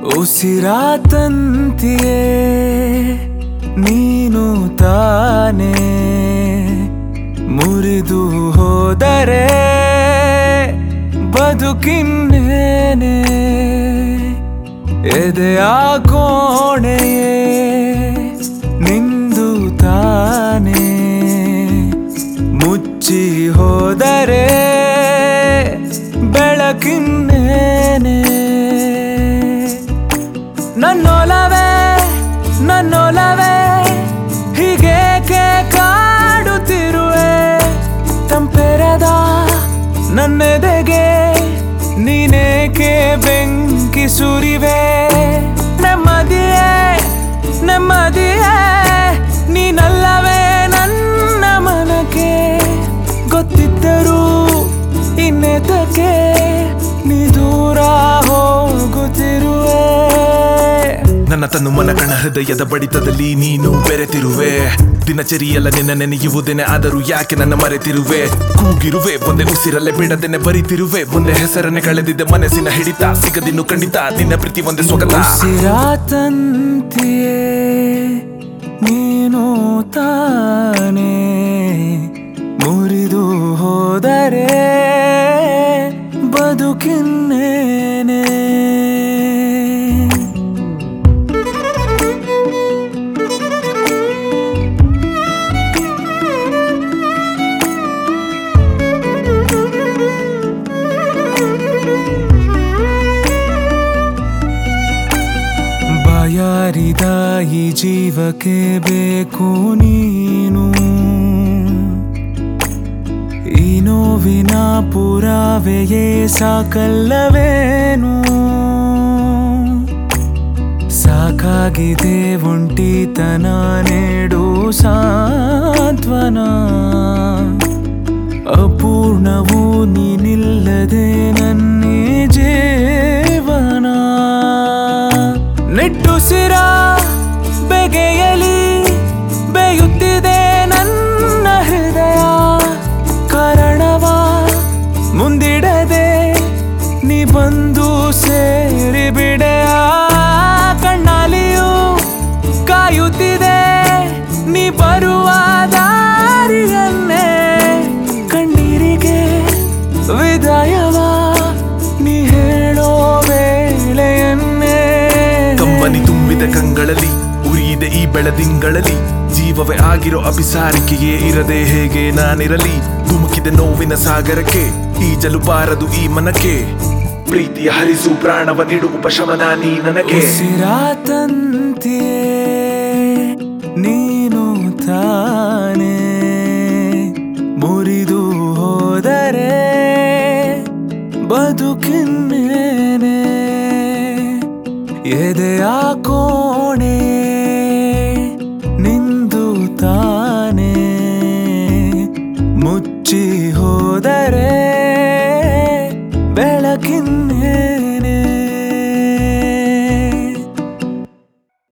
ಉಸಿರಾತಂತಿಯೇ ನೀನು ತಾನೇ ಮುರಿದು ಹೋದರೆ ಬದುಕಿನ್ನೇನೆ ಎದೆಯ ಕೋಣೆಯೇ ನಿಂದು ತಾನೇ ಮುಚ್ಚಿ ಹೋದರೆ ಬೆಳಕಿನ್ನೇನೆ ನನ್ನೊಲವೇ ನನ್ನೊಲವೇ ಹೀಗೇಕೆ ಕಾಡುತ್ತಿರುವೆ ತಂಪೆರದ ನನ್ನೆದೆಗೆ ನೀನೇಕೆ ಬೆಂಕಿ ಸುರಿವೆ ನೆಮ್ಮದಿಯೇ ನೆಮ್ಮದಿಯೇ ನೀನಲ್ಲವೇ ನನ್ನ ಮನಕ್ಕೆ ಗೊತ್ತಿದ್ದರೂ ಇನ್ನೆತಕ್ಕೆ ನೀ ದೂರ ಹೋಗುತ್ತಿರುವೆ ನನ್ನ ತನ್ನು ಮನ ಕಣ ಹೃದಯದ ಬಡಿತದಲ್ಲಿ ನೀನು ಬೆರೆತಿರುವೆ ದಿನಚರಿಯಲ್ಲ ನಿನ್ನ ನೆನೆಯುವುದೇನೆ ಆದರೂ ಯಾಕೆ ನನ್ನ ಮರೆತಿರುವೆ ಕೂಗಿರುವೆ ಒಂದೇ ಉಸಿರಲ್ಲೇ ಬಿಡದೇನೆ ಬರಿತಿರುವೆ ಮುಂದೆ ಹೆಸರನ್ನೇ ಕಳೆದಿದ್ದೆ ಮನಸ್ಸಿನ ಹಿಡಿತ ಸಿಗದಿನ್ನು ಖಂಡಿತ ನಿನ್ನ ಪ್ರೀತಿ ಒಂದೇ ಸ್ವಗತ ಉಸಿರಾತಂತಿಯೇ ನೀನು ತಾನೇ ಮುರಿದು ಹೋದರೆ ಬದುಕಿನ್ನೇನೆ ಬಾಯಾರಿದ ಈ ಜೀವಕ್ಕೆ ಬೇಕು ನೀನು ಈ ನೋವಿನ ಪುರಾವೆಯೇ ಸಾಕಲ್ಲವೇನು ಸಾಕಾಗಿದೆ ಒಂಟಿತನ ನೀಡು ಸಾಂತ್ವನ ಅಪೂರ್ಣವು ನೀನಿಲ್ಲದೆ ನನ್ನೇ ಜೀವನ ನಿಟ್ಟುಸಿರ ಬೆಗೆಯಲಿ ಬೇಯುತ್ತಿದೆ ನನ್ನ ಹೃದಯ ಕಾರಣವ ಮುಂದಿಡದೆ ನೀ ಬಂದು ಸೇರಿ ಬಿಡೆಯ ಕಣ್ಣಾಲಿಯು ಕಾಯುತ್ತಿದೆ ನೀ ಬರುವ ದಾರಿಯನ್ನೇ ಕಣ್ಣೀರಿಗೆ ವಿದಾಯವ ನೀ ಹೇಳೋ ವೇಳೆಯನ್ನೇ ಕಂಬನಿ ತುಂಬಿದ ಕಂಗಳಲ್ಲಿ ಉರಿಯಿದೆ ಈ ಬೆಳದಿಂಗಳಲ್ಲಿ ಜೀವವೇ ಆಗಿರೋ ಅಭಿಸಾರಿಕೆಯೇ ಇರದೆ ಹೇಗೆ ನಾನಿರಲಿ ಧುಮುಕಿದ ನೋವಿನ ಸಾಗರಕ್ಕೆ ಈಜಲು ಬಾರದು ಈ ಮನಕ್ಕೆ ಪ್ರೀತಿಯ ಹರಿಸು ಪ್ರಾಣವ ನೀಡು ಉಪಶಮನ ನೀ ನನಗೆ ಉಸಿರಾತಂತಿಯೇ ನೀನು ತಾನೇ ಮುರಿದು ಹೋದರೆ ಬದುಕಿನ್ನೇನೆ ಎದೆಯ ಕೋಣೆ